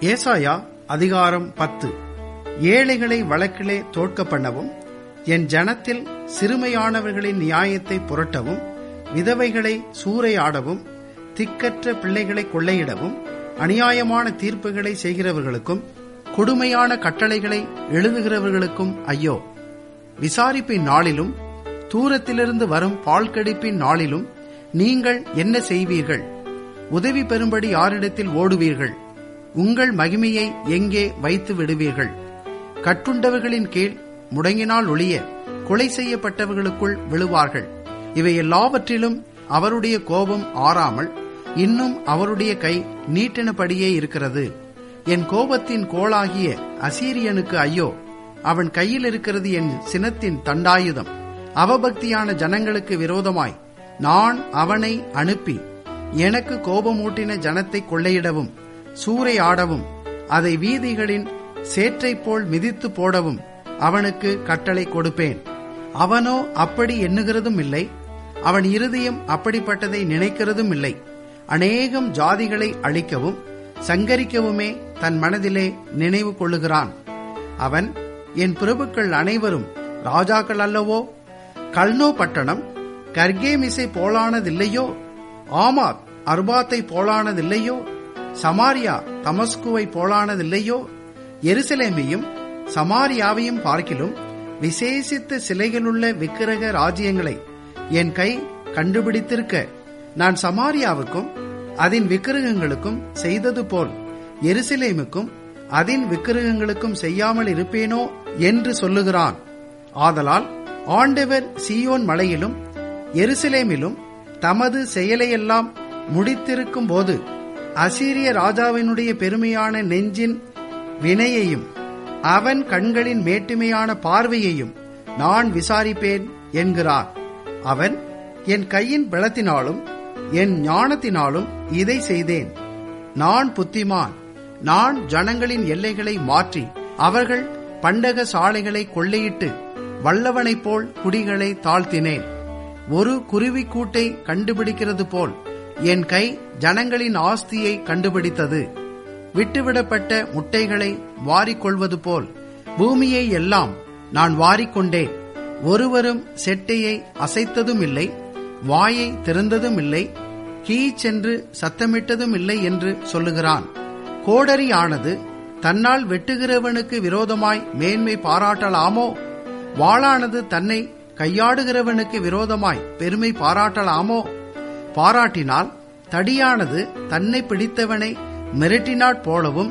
ஏசாயா அதிகாரம் பத்து ஏழைகளை வழக்கிலே தோற்க பண்ணவும் என் ஜனத்தில் சிறுமையானவர்களின் நியாயத்தை புரட்டவும் விதவைகளை சூறையாடவும் திக்கற்ற பிள்ளைகளை கொள்ளையிடவும் அநியாயமான தீர்ப்புகளை செய்கிறவர்களுக்கும் கொடுமையான கட்டளைகளை எழுதுகிறவர்களுக்கும் ஐயோ விசாரிப்பின் நாளிலும் தூரத்திலிருந்து வரும் பால்கடிப்பின் நாளிலும் நீங்கள் என்ன செய்வீர்கள் உதவி பெறும்படி யாரிடத்தில் ஓடுவீர்கள் உங்கள் மகிமையை எங்கே வைத்து விடுவீர்கள் கட்டுண்டவர்களின் கீழ் முடங்கினால் ஒளிய கொலை செய்யப்பட்டவர்களுக்குள் விழுவார்கள் இவை எல்லாவற்றிலும் அவருடைய கோபம் ஆறாமல் இன்னும் அவருடைய கை நீட்டினபடியே இருக்கிறது என் கோபத்தின் கோளாகிய அசீரியனுக்கு ஐயோ அவன் கையில் இருக்கிறது என் சினத்தின் தண்டாயுதம் அவபக்தியான ஜனங்களுக்கு விரோதமாய் நான் அவனை அனுப்பி எனக்கு கோபமூட்டின ஜனத்தை கொள்ளையிடவும் சூறையாடவும் அதை வீதிகளின் சேற்றைப் போல் மிதித்து போடவும் அவனுக்கு கட்டளை கொடுப்பேன் அவனோ அப்படி எண்ணுகிறதும் இல்லை அவன் இருதயம் அப்படிப்பட்டதை நினைக்கிறதும் இல்லை அநேகம் ஜாதிகளை அழிக்கவும் சங்கரிக்கவுமே தன் மனதிலே நினைவு கொள்ளுகிறான் அவன் என் பிரபுக்கள் அனைவரும் ராஜாக்கள் அல்லவோ கல்னோ பட்டணம் கர்கேமிசை போலானதில்லையோ ஆமாத் அர்பாத்தை போலானதில்லையோ சமாரியா தமஸ்குவை போலானதில்லையோ எருசலேமையும் சமாரியாவையும் பார்க்கிலும் விசேஷித்த சிலைகளுள்ள விக்கிரக ராஜ்யங்களை என் கை கண்டுபிடித்திருக்க நான் சமாரியாவுக்கும் அதன் விக்கிரகங்களுக்கும் செய்தது போல் எருசலேமுக்கும் அதன் விக்கிரகங்களுக்கும் செய்யாமல் இருப்பேனோ என்று சொல்லுகிறான் ஆதலால் ஆண்டவர் சீயோன் மலையிலும் எருசலேமிலும் தமது செயலையெல்லாம் முடித்திருக்கும் போது அசீரிய ராஜாவினுடைய பெருமையான நெஞ்சின் வினையையும் அவன் கண்களின் மேட்டுமையான பார்வையையும் நான் விசாரிப்பேன் என்கிறார் அவன் என் கையின் பலத்தினாலும் என் ஞானத்தினாலும் இதை செய்தேன் நான் புத்திமான் நான் ஜனங்களின் எல்லைகளை மாற்றி அவர்கள் பண்டக சாலைகளை கொள்ளையிட்டு வல்லவனைப் போல் குடிகளை தாழ்த்தினேன் ஒரு குருவிக்கூட்டை கண்டுபிடிக்கிறது போல் என் கை ஜனங்களின் ஆஸ்தியை கண்டுபிடித்தது விட்டுவிடப்பட்ட முட்டைகளை வாரிக்கொள்வது போல் பூமியை எல்லாம் நான் வாரிக்கொண்டேன் ஒருவரும் செட்டையை அசைத்ததும் இல்லை வாயை திறந்ததும் இல்லை கீச்சென்று சத்தமிட்டதும் இல்லை என்று சொல்லுகிறான் கோடரியானது தன்னால் வெட்டுகிறவனுக்கு விரோதமாய் மேன்மை பாராட்டலாமோ வாளானது தன்னை கையாடுகிறவனுக்கு விரோதமாய் பெருமை பாராட்டலாமோ பாராட்டினால் தடியானது தன்னை பிடித்தவனை மிரட்டினாற் போலவும்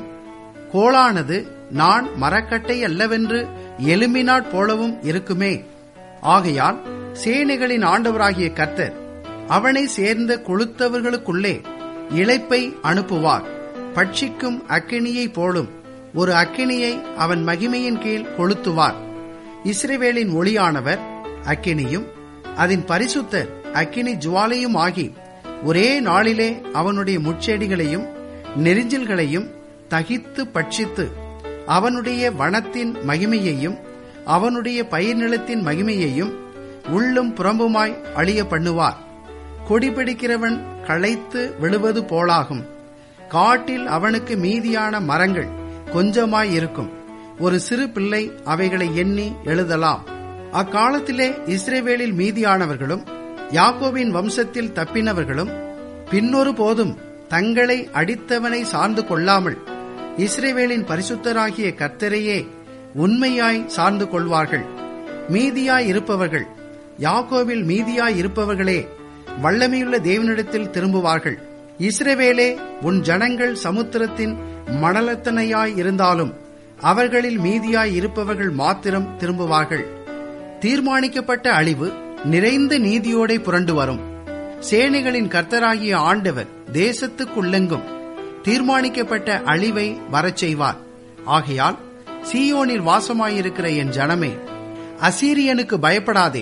கோளானது நான் மரக்கட்டை அல்லவென்று எலும்பினாற் போலவும் இருக்குமே ஆகையால் சேனைகளின் ஆண்டவராகிய கர்த்தர் அவனை சேர்ந்த கொளுத்தவர்களுக்குள்ளே இழைப்பை அனுப்புவார் பட்சிக்கும் அக்கினியை போலும் ஒரு அக்கினியை அவன் மகிமையின் கீழ் கொளுத்துவார் இஸ்ரேவேலின் ஒளியானவர் அக்கினியும் அதன் பரிசுத்தர் அக்கினி ஜுவாலையும் ஆகி ஒரே நாளிலே அவனுடைய முட்செடிகளையும் நெரிஞ்சில்களையும் தகித்து பட்சித்து அவனுடைய வனத்தின் மகிமையையும் அவனுடைய பயிர் நிலத்தின் மகிமையையும் உள்ளும் புறம்புமாய் அழிய பண்ணுவார் கொடிபிடிக்கிறவன் களைத்து விழுவது போலாகும் காட்டில் அவனுக்கு மீதியான மரங்கள் கொஞ்சமாய் இருக்கும் ஒரு சிறு பிள்ளை அவைகளை எண்ணி எழுதலாம் அக்காலத்திலே இஸ்ரேவேலில் மீதியானவர்களும் யாக்கோவின் வம்சத்தில் தப்பினவர்களும் பின்னொரு போதும் தங்களை அடித்தவனை சார்ந்து கொள்ளாமல் இஸ்ரேவேலின் பரிசுத்தராகிய கர்த்தரையே உண்மையாய் சார்ந்து கொள்வார்கள் மீதியாய் இருப்பவர்கள் யாக்கோவில் மீதியாய் இருப்பவர்களே வல்லமையுள்ள தேவனிடத்தில் திரும்புவார்கள் இஸ்ரவேலே உன் ஜனங்கள் சமுத்திரத்தின் மணலத்தனையாய் இருந்தாலும் அவர்களில் மீதியாய் இருப்பவர்கள் மாத்திரம் திரும்புவார்கள் தீர்மானிக்கப்பட்ட அழிவு நிறைந்த நீதியோடே புரண்டு வரும் சேனைகளின் கர்த்தராகிய ஆண்டவர் தேசத்துக்குள்ளெங்கும் தீர்மானிக்கப்பட்ட அழிவை வரச் செய்வார் ஆகையால் சீயோனில் வாசமாயிருக்கிற என் ஜனமே அசீரியனுக்கு பயப்படாதே